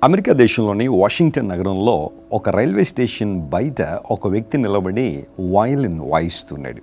America దేశంలోని Washington నగరంలో ఒక రైల్వే స్టేషన్ బయట ఒక వ్యక్తి నిలబడి వయలిన్ వాయిస్తున్నాడు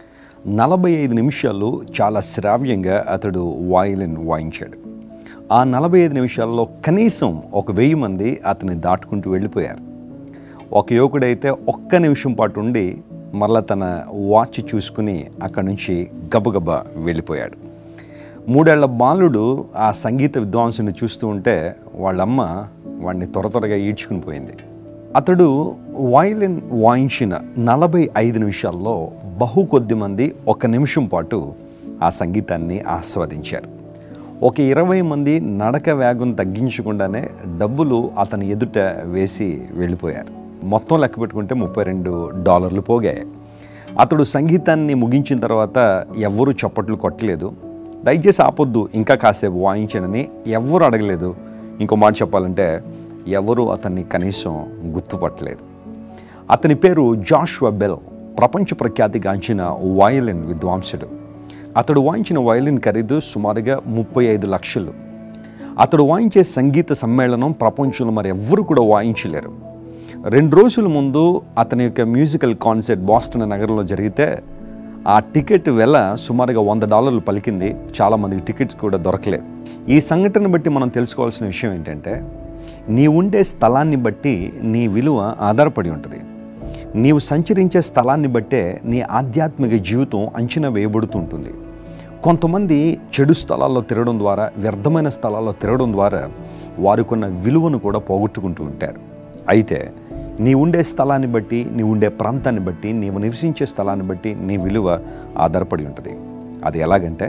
నలభై ఐదు నిమిషాలు చాలా శ్రావ్యంగా అతడు వయలిన్ వాయించాడు ఆ నలభై ఐదు నిమిషాల్లో కనీసం ఒక వెయ్యి మంది అతన్ని దాటుకుంటూ వెళ్ళిపోయారు ఒక యువకుడైతే ఒక్క నిమిషం పాటు ఉండి మరలా తన వాచ్ చూసుకుని అక్కడి నుంచి గబగబా వెళ్ళిపోయాడు మూడేళ్ల బాలుడు ఆ సంగీత విద్వాంసుని చూస్తూ ఉంటే వాళ్ళమ్మ వాడిని త్వర త్వరగా ఈడ్చుకుని పోయింది అతడు వయలిన్ వాయించిన నలభై ఐదు నిమిషాల్లో బహు కొద్ది మంది ఒక నిమిషం పాటు ఆ సంగీతాన్ని ఆస్వాదించారు ఒక ఇరవై మంది నడక వేగం తగ్గించకుండానే డబ్బులు అతని ఎదుట వేసి వెళ్ళిపోయారు మొత్తం లెక్క పెట్టుకుంటే ముప్పై రెండు డాలర్లు పోగాయి అతడు సంగీతాన్ని ముగించిన తర్వాత ఎవ్వరూ చప్పట్లు కొట్టలేదు దయచేసి ఆపొద్దు ఇంకా కాసేపు వాయించనని ఎవ్వరూ అడగలేదు ఇంకో మాట చెప్పాలంటే ఎవరు అతన్ని కనీసం గుర్తుపట్టలేదు అతని పేరు జాషువా బెల్ ప్రపంచ ప్రఖ్యాతిగాంచిన వయలిన్ విద్వాంసుడు అతడు వాయించిన వయలిన్ ఖరీదు సుమారుగా ముప్పై ఐదు లక్షలు అతడు వాయించే సంగీత సమ్మేళనం ప్రపంచంలో మరి ఎవ్వరు కూడా వాయించలేరు రెండు రోజుల ముందు అతని యొక్క మ్యూజికల్ కాన్సర్ట్ బాస్టన్ నగరంలో జరిగితే ఆ టికెట్ వెల సుమారుగా వంద డాలర్లు పలికింది చాలామందికి టికెట్స్ కూడా దొరకలేదు ఈ సంఘటన బట్టి మనం తెలుసుకోవాల్సిన విషయం ఏంటంటే నీ ఉండే స్థలాన్ని బట్టి నీ విలువ ఆధారపడి ఉంటుంది నీవు సంచరించే స్థలాన్ని బట్టే నీ ఆధ్యాత్మిక జీవితం అంచనా వేయబడుతుంటుంది కొంతమంది చెడు స్థలాల్లో తిరగడం ద్వారా వ్యర్థమైన స్థలాల్లో తిరగడం ద్వారా వారికున్న విలువను కూడా పోగొట్టుకుంటూ ఉంటారు అయితే నీ ఉండే స్థలాన్ని బట్టి నీ ఉండే ప్రాంతాన్ని బట్టి నీవు నివసించే స్థలాన్ని బట్టి నీ విలువ ఆధారపడి ఉంటుంది అది ఎలాగంటే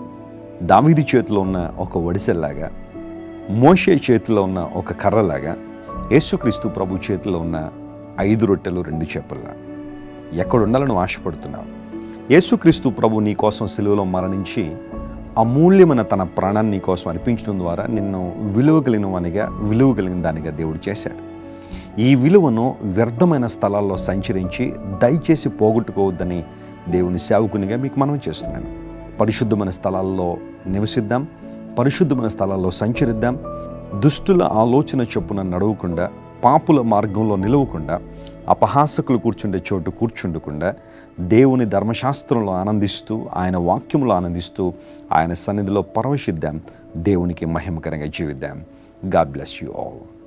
దావీది చేతిలో ఉన్న ఒక వడిసెల్లాగా మోషే చేతిలో ఉన్న ఒక కర్రలాగా యేసుక్రీస్తు ప్రభు చేతిలో ఉన్న ఐదు రొట్టెలు రెండు చేపల్లా ఎక్కడ ఉండాలని ఆశపడుతున్నావు యేసుక్రీస్తు ప్రభు నీ కోసం సెలువులో మరణించి అమూల్యమైన తన ప్రాణాన్ని నీ కోసం అర్పించడం ద్వారా నిన్ను విలువ కలిగిన వానిగా విలువ కలిగిన దానిగా దేవుడు చేశాడు ఈ విలువను వ్యర్థమైన స్థలాల్లో సంచరించి దయచేసి పోగొట్టుకోవద్దని దేవుని సేవకునిగా మీకు మనం చేస్తున్నాను పరిశుద్ధమైన స్థలాల్లో నివసిద్దాం పరిశుద్ధమైన స్థలాల్లో సంచరిద్దాం దుష్టుల ఆలోచన చొప్పున నడవకుండా పాపుల మార్గంలో నిలవకుండా అపహాసకులు కూర్చుండే చోటు కూర్చుండకుండా దేవుని ధర్మశాస్త్రంలో ఆనందిస్తూ ఆయన వాక్యములో ఆనందిస్తూ ఆయన సన్నిధిలో పరవశిద్దాం దేవునికి మహిమకరంగా జీవిద్దాం గాడ్ బ్లెస్ యూ ఆల్